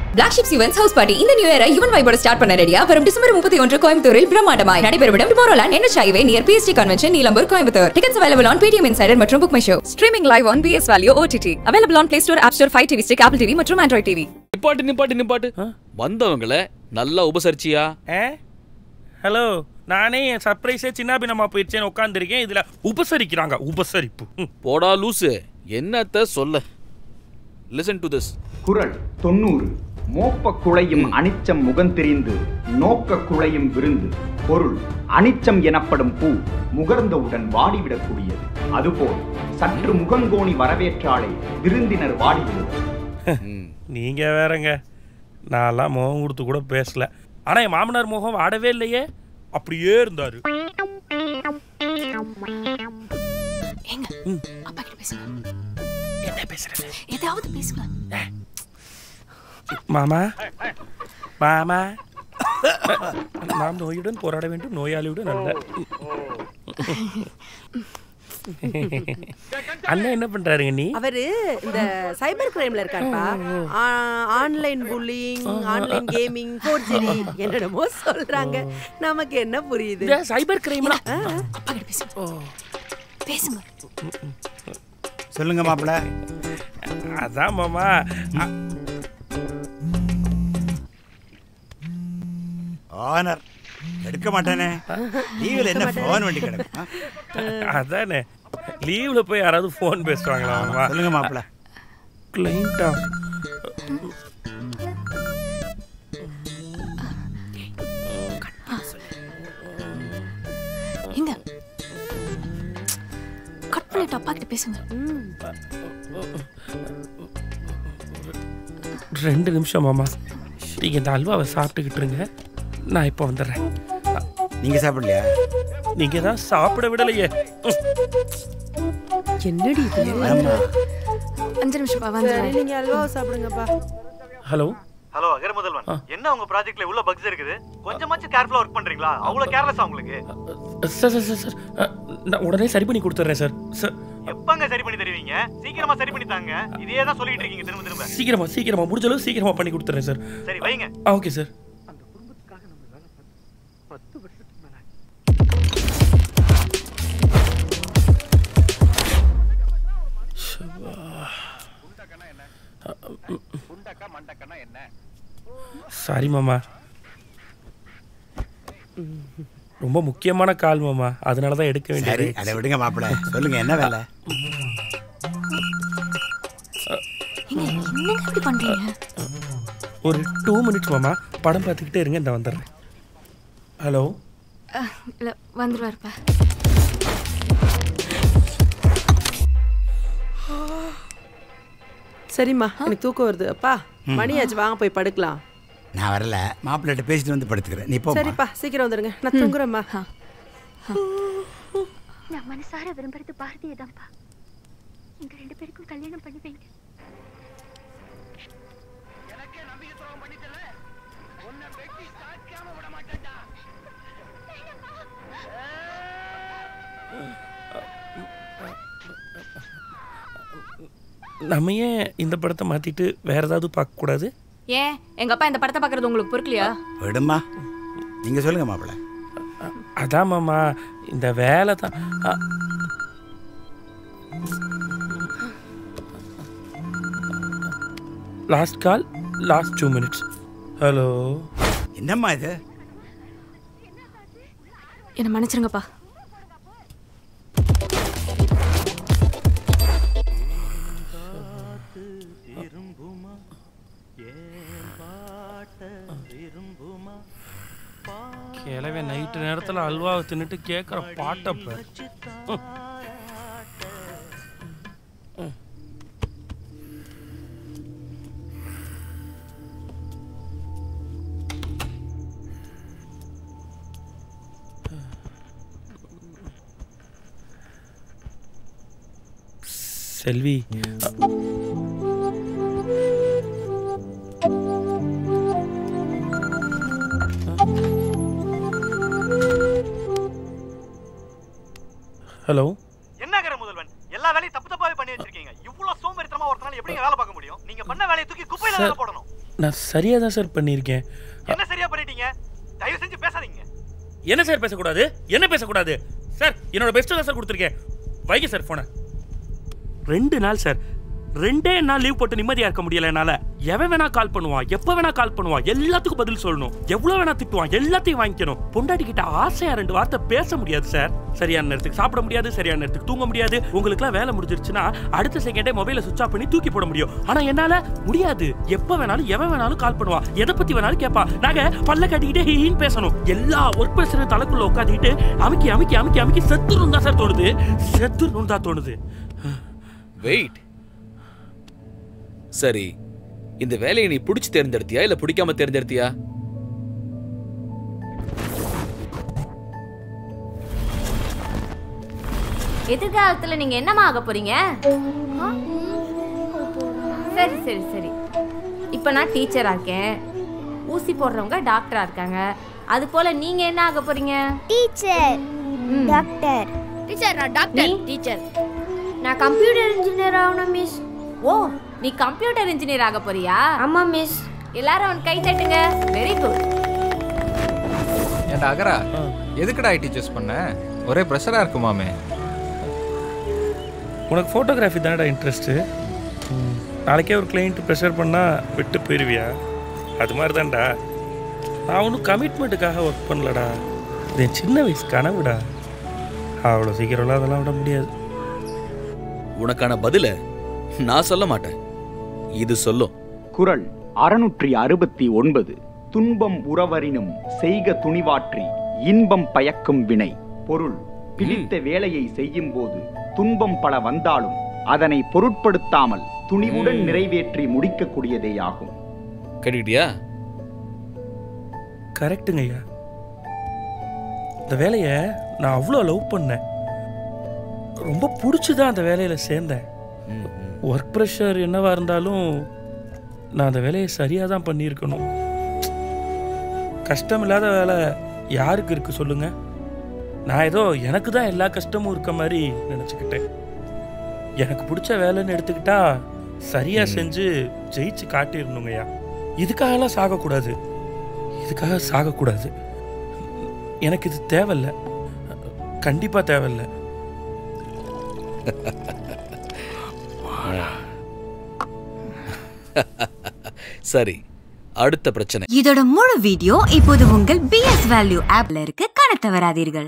Black ships events house party இந்த new இயரை even வைபோட ஸ்டார்ட் பண்ண ரெடியா வரும் டிசம்பர் முப்பத்தி ஒன்று கோயம்புத்தூரில் பிரம்மாண்டமாய் நடைபெறும் இடம் Tomorrowland NH highway near PST convention Neelambur Coimbatore tickets available on Paytm Insider மற்றும் Book My Show streaming live on PS value OTT available on Play Store App Store Fire TV stick Apple TV மற்றும் Android TV நிப்பாட்டு நிப்பாட்டு நிப்பாட்டு வந்தவங்கள நல்லா உபசரிச்சியா ஏ hello நானே என் சர்ப்ரைஸே சின்னாபினமா போயிடுச்சேன்னு உட்காந்துருக்கேன் இதுல உபசரிக்கிறாங்க உபசரிப்பு ம். போடா லூசு என்னத்த சொல்ல லிசன் டு திஸ் குறள் தொண்ணூறு மோப்ப குழையும் அனிச்சம் முகந்தெரிந்து நோக்க குழையும் விருந்து பொருள் அனிச்சம் எனப்படும் பூ முகர்ந்தவுடன் வாடிவிடக்கூடியது அதுபோல் சற்று முகங்கோணி வரவேற்றாலே விருந்தினர் வாடிவிடும் நீங்க வேறங்க நான்லாம் முகம் கொடுத்து கூட பேசல ஆனா என் மாமனார் முகம் ஆடவே இல்லையே அப்படியே இருந்தாரு ஏங்க அப்பா கிட்ட பேசுங்க என்ன பேசுறது ஏதாவது பேசுங்க மாமா மாமா நாம் நோயுடன் போராட வேண்டும் நோயாளியுடன் அல்ல அண்ணன் என்ன பண்றாருங்க நீ அவரு இந்த சைபர் கிரைம்ல இருக்காருப்பா online bullying online gaming forgery என்னென்னமோ சொல்றாங்க நமக்கு என்ன புரியுது இந்த சைபர் கிரைம்னா அப்பா கிட்ட பேசுங்க பேசுங்க சொல்லுங்க மாப்பிள்ள அதான் மாமா அ- ஓனர் எடுக்க மாட்டானே லீவில் என்ன ஃபோன் வண்டி கிடக்கும் ஆ? அதானே லீவ்ல போய் யாராவது ஃபோன் பேசுவாங்களா மாமா சொல்லுங்க மாப்பிள்ள கிளைண்டா எங்க கட் பண்ணிட்டு அப்பா கிட்ட பேசுங்க ரெண்டு நிமிஷம் மாமா நீங்க இந்த அல்வாவை சாப்பிட்டுக்கிட்டு இருங்க நான் இப்போ வந்துடுறேன் நீங்க சாப்பிடலையா நீங்க தான் சாப்பிட விடலையே என்னடி இது ஆமா அஞ்சு நிமிஷம் பா சரி வந்துடுறேன் நீங்க அல்வாவை சாப்பிடுங்கப்பா ஹலோ ஹலோ அகர முதல்வன் என்ன உங்க ப்ராஜெக்ட்ல இவ்வளவு பக்ஸ் இருக்குது கொஞ்சமாச்சும் கேர்ஃபுல்லா ஒர்க் பண்றீங்களா அவ்வளவு கேர்லெஸ்ஸா உங்களுக்கு சார் சார் சார் சார் அ, நான் உடனே சரி பண்ணி கொடுத்துட்றேன் சார் சார் எப்பங்க சரி பண்ணி தருவீங்க சீக்கிரமா சரி பண்ணி தாங்க இதே தான் சொல்லிட்டு இருக்கீங்க திரும்ப திரும்ப சீக்கிரமா சீக்கிரமா முடிஞ்ச அளவு சீக்கிரமா பண்ணி கொடுத்துட்றேன் சார் சரி வைங்க ஆ ஓகே சார் சாரி மாமா ரொம்ப முக்கியமான கால் மாமா அதனால தான் எடுக்க சரி வேண்டியது அதை விடுங்க மாப்பிள்ள சொல்லுங்க என்ன வேலை ஏங்க என்னங்க இப்படி பண்றீங்க ஒரு டூ மினிட்ஸ் மாமா படம் பார்த்துக்கிட்டே இருங்க இந்த வந்துடுறேன் ஹலோ அஹ், இல்ல வந்துருவாருப்பா சரிம்மா எனக்கு தூக்கம் வருது அப்பா மணியாச்சு வாங்க போய் படுக்கலாம் நான் வரல மாப்பிள்ளைகிட்ட பேசிட்டு வந்து படுத்துக்கிறேன் நீ போ சரிப்பா சீக்கிரம் வந்துருங்க நான் தூங்குறேம்மா நான் மனசார விரும்புறது பாரதியை தான்ப்பா எங்க ரெண்டு பேருக்கும் கல்யாணம் பண்ணி வைங்க நம்ம ஏன் இந்த படத்தை மாற்றிட்டு வேற ஏதாவது பார்க்கக்கூடாது ஏன் எங்க அப்பா இந்த படத்தை பார்க்கறது உங்களுக்கு பொறுக்கலையா விடுமா நீங்க சொல்லுங்க மாப்பிள்ள அதான் மாமா இந்த வேலை தான் அ, last call last two minutes hello என்னம்மா இது என்ன மன்னிச்சிருங்கப்பா கிளவே நைட்டு நேரத்தில் அல்வாவை தின்னுட்டு கேட்குற பாட்டப்ப செல்வி அ- ஹலோ என்ன அகர முதல்வன் எல்லா வேலையும் தப்பு தப்பாவே பண்ணி வச்சிருக்கீங்க இவ்வளவு சோம்பேறித்தனமா ஒருத்தனால எப்படிங்க வேலை பார்க்க முடியும் நீங்க பண்ண வேலையை தூக்கி குப்பையில வேலை போடணும் நான் சரியாக தான் சார் பண்ணியிருக்கேன் என்ன சரியா பண்ணிட்டீங்க தயவு செஞ்சு பேசாதீங்க என்ன சார் பேசக்கூடாது என்ன பேசக்கூடாது சார் என்னோட பெஸ்ட்டு தான் சார் கொடுத்துருக்கேன் வைங்க சார் ஃபோனை ரெண்டு நாள் சார் ரெண்டே நாள் லீவ் போட்டு நிம்மதியா இருக்க முடியல என்னால எவன் வேணா கால் பண்ணுவான் எப்ப வேணா கால் பண்ணுவான் எல்லாத்துக்கும் பதில் சொல்லணும் எவ்வளவு வேணா திட்டுவான் எல்லாத்தையும் வாங்கிக்கணும் பொண்டாட்டி கிட்ட ஆசையா ரெண்டு வார்த்தை பேச முடியாது சார் சரியான நேரத்துக்கு சாப்பிட முடியாது சரியான நேரத்துக்கு தூங்க முடியாது உங்களுக்குலாம் வேலை முடிஞ்சிருச்சுன்னா அடுத்த செகண்டே மொபைலை சுவிச் ஆஃப் பண்ணி தூக்கி போட முடியும் ஆனா என்னால முடியாது எப்ப வேணாலும் எவன் வேணாலும் கால் பண்ணுவான் எதை பத்தி வேணாலும் கேட்பா நாங்க பல்ல கட்டிக்கிட்டே ஹீன்னு பேசணும் எல்லா ஒர்க் ப்ரெஷரும் தலைக்குள்ள உட்காந்துக்கிட்டு அமுக்கி அமுக்கி அமுக்கி அமுக்கி செத்துரும் தான் சார் தோணுது செத்துரும் தான் தோணுது வெயிட் சரி இந்த வேலையை நீ பிடிச்சி தேர்ந்தெடுத்தியா இல்ல பிடிக்காம தேர்ந்தெடுத்தியா எதிர்காலத்துல நீங்க என்னமா ஆக போறீங்க ஆ? சரி சரி சரி இப்போ நான் டீச்சரா இருக்கேன் ஊசி போடுறவங்க டாக்டரா இருக்காங்க அது போல நீங்க என்ன ஆக போறீங்க டீச்சர் டாக்டர் டீச்சர் நான் டாக்டர் டீச்சர் நான் கம்ப்யூட்டர் இன்ஜினியர் ஆகணும் மிஸ் ஓ நீ கம்ப்யூட்டர் இன்ஜினியர் ஆக போறியா ஆமா மிஸ் எல்லாரும் அவன் கை தட்டுங்க வெரி குட் ஏன்டா அகரா எதுக்குடா ஐடி சூஸ் பண்ண ஒரே ப்ரெஷராக இருக்குமாமே உனக்கு ஃபோட்டோகிராஃபி தானடா இன்ட்ரெஸ்ட்டு நாளைக்கே ஒரு கிளைண்ட் ப்ரெஷர் பண்ணால் விட்டு போயிடுவியா அது மாதிரி தான்டா நான் ஒன்றும் கமிட்மெண்ட்டுக்காக ஒர்க் பண்ணலடா இது என் சின்ன வயசு கனவுடா அவ்வளோ சீக்கிரம்லாம் அதெல்லாம் விட முடியாது உனக்கான பதில நான் சொல்ல மாட்டேன் இது சொல்லும் குறள் அறுநூற்றி அறுபத்தி ஒன்பது துன்பம் உறவரினும் செய்க துணிவாற்றி இன்பம் பயக்கும் வினை பொருள் பிடித்த வேலையை செய்யும் போது துன்பம் பல வந்தாலும் அதனை பொருட்படுத்தாமல் துணிவுடன் ம். நிறைவேற்றி முடிக்கக்கூடியதேயாகும் கேட்டுக்கிட்டியா கரெக்டுங்க ஐயா இந்த வேலையை நான் அவ்வளோ லவ் பண்ணேன் ரொம்ப பிடிச்சி தான் அந்த வேலையில் சேர்ந்தேன் ஒர்க் ப்ரெஷர் என்னவா இருந்தாலும் நான் அந்த வேலையை சரியாக தான் பண்ணியிருக்கணும் கஷ்டம் இல்லாத வேலை யாருக்கு இருக்கு சொல்லுங்க நான் ஏதோ எனக்கு தான் எல்லா கஷ்டமும் இருக்க மாதிரி நினச்சிக்கிட்டேன் எனக்கு பிடிச்ச வேலைன்னு எடுத்துக்கிட்டா சரியா செஞ்சு ஜெயிச்சு காட்டிடணுங்கய்யா இதுக்காகலாம் சாகக்கூடாது இதுக்காக சாகக்கூடாது எனக்கு இது தேவையில்ல கண்டிப்பா தேவையில்ல சரி அடுத்த பிரச்சனை இதோட முழு வீடியோ இப்போது உங்கள் பிஎஸ் வேல்யூ ஆப்ல இருக்கு காண தவறாதீர்கள்